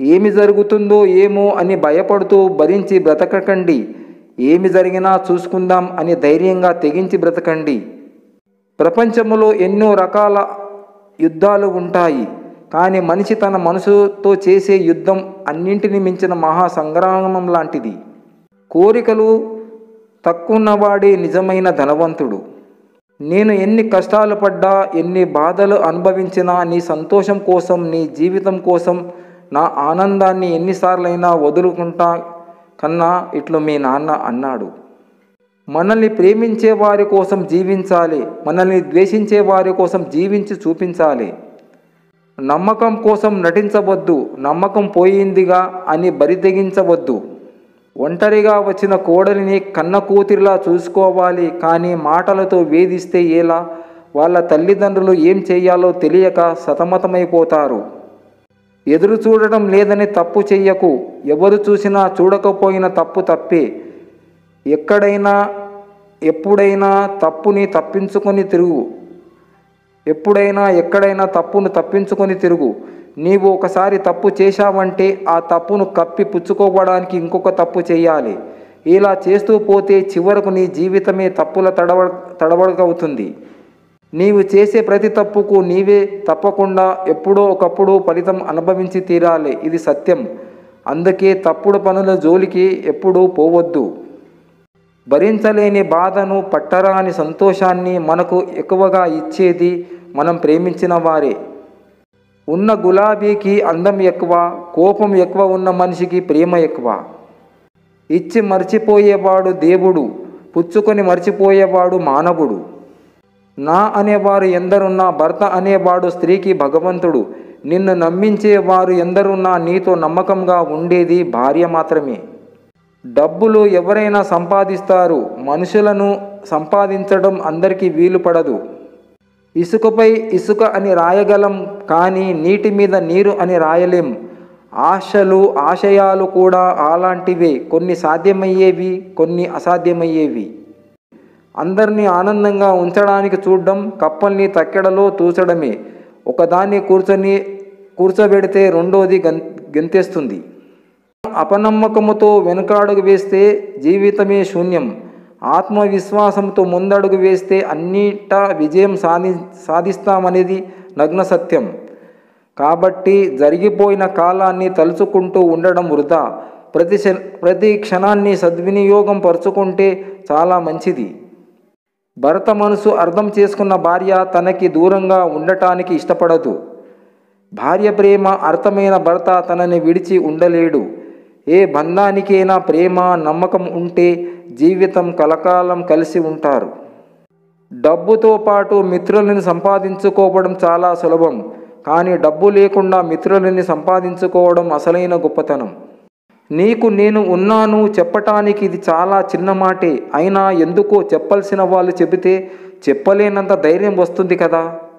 ఏమి జరుగుతుందో ఏమో అని భయపడుతూ భరించి బ్రతకకండి ఏమి జరిగినా చూసుకుందాం అని ధైర్యంగా తెగించి బ్రతకండి ప్రపంచంలో ఎన్నో రకాల యుద్ధాలు ఉంటాయి కానీ మనిషి తన మనసుతో చేసే యుద్ధం అన్నింటిని మించిన మహా సంగ్రామం లాంటిది కోరికలు తక్కువన్నవాడే నిజమైన ధనవంతుడు నేను ఎన్ని కష్టాలు పడ్డా ఎన్ని బాధలు అనుభవించినా నీ సంతోషం కోసం నీ జీవితం కోసం నా ఆనందాన్ని ఎన్నిసార్లైనా వదులుకుంటా కన్నా ఇట్లు మీ నాన్న అన్నాడు మనల్ని ప్రేమించే వారి కోసం జీవించాలి మనల్ని ద్వేషించే వారి కోసం జీవించి చూపించాలి నమ్మకం కోసం నటించవద్దు నమ్మకం పోయిందిగా అని బరితెగించవద్దు ఒంటరిగా వచ్చిన కోడలిని కన్న కూతురిలా చూసుకోవాలి కానీ మాటలతో వేధిస్తే ఎలా వాళ్ళ తల్లిదండ్రులు ఏం చేయాలో తెలియక సతమతమైపోతారు ఎదురు చూడటం లేదని తప్పు చెయ్యకు ఎవరు చూసినా చూడకపోయినా తప్పు తప్పే ఎక్కడైనా ఎప్పుడైనా తప్పుని తప్పించుకొని తిరుగు ఎప్పుడైనా ఎక్కడైనా తప్పును తప్పించుకొని తిరుగు నీవు ఒకసారి తప్పు చేశావంటే ఆ తప్పును కప్పి పుచ్చుకోవడానికి ఇంకొక తప్పు చేయాలి ఇలా చేస్తూ పోతే చివరకు నీ జీవితమే తప్పుల తడవ తడవడగవుతుంది నీవు చేసే ప్రతి తప్పుకు నీవే తప్పకుండా ఎప్పుడో ఒకప్పుడు ఫలితం అనుభవించి తీరాలి ఇది సత్యం అందుకే తప్పుడు పనుల జోలికి ఎప్పుడూ పోవద్దు భరించలేని బాధను పట్టరాని సంతోషాన్ని మనకు ఎక్కువగా ఇచ్చేది మనం ప్రేమించిన వారే ఉన్న గులాబీకి అందం ఎక్కువ కోపం ఎక్కువ ఉన్న మనిషికి ప్రేమ ఎక్కువ ఇచ్చి మర్చిపోయేవాడు దేవుడు పుచ్చుకొని మర్చిపోయేవాడు మానవుడు నా అనేవారు ఎందరున్నా భర్త అనేవాడు స్త్రీకి భగవంతుడు నిన్ను నమ్మించేవారు ఎందరున్నా నీతో నమ్మకంగా ఉండేది భార్య మాత్రమే డబ్బులు ఎవరైనా సంపాదిస్తారు మనుషులను సంపాదించడం అందరికీ వీలు పడదు ఇసుకపై ఇసుక అని రాయగలం కానీ నీటి మీద నీరు అని రాయలేం ఆశలు ఆశయాలు కూడా అలాంటివే కొన్ని సాధ్యమయ్యేవి కొన్ని అసాధ్యమయ్యేవి అందరినీ ఆనందంగా ఉంచడానికి చూడడం కప్పల్ని తక్కెడలో తూచడమే ఒకదాన్ని కూర్చొని కూర్చోబెడితే రెండోది గన్ గెంతేస్తుంది అపనమ్మకముతో వెనుకాడుగు వేస్తే జీవితమే శూన్యం ఆత్మవిశ్వాసంతో ముందడుగు వేస్తే అన్నిటా విజయం సాధి సాధిస్తామనేది నగ్న సత్యం కాబట్టి జరిగిపోయిన కాలాన్ని తలుచుకుంటూ ఉండడం వృధా ప్రతి ప్రతి క్షణాన్ని సద్వినియోగం పరుచుకుంటే చాలా మంచిది భర్త మనసు అర్థం చేసుకున్న భార్య తనకి దూరంగా ఉండటానికి ఇష్టపడదు భార్య ప్రేమ అర్థమైన భర్త తనని విడిచి ఉండలేడు ఏ బంధానికైనా ప్రేమ నమ్మకం ఉంటే జీవితం కలకాలం కలిసి ఉంటారు డబ్బుతో పాటు మిత్రులను సంపాదించుకోవడం చాలా సులభం కానీ డబ్బు లేకుండా మిత్రులని సంపాదించుకోవడం అసలైన గొప్పతనం నీకు నేను ఉన్నాను చెప్పటానికి ఇది చాలా చిన్న మాటే అయినా ఎందుకో చెప్పాల్సిన వాళ్ళు చెబితే చెప్పలేనంత ధైర్యం వస్తుంది కదా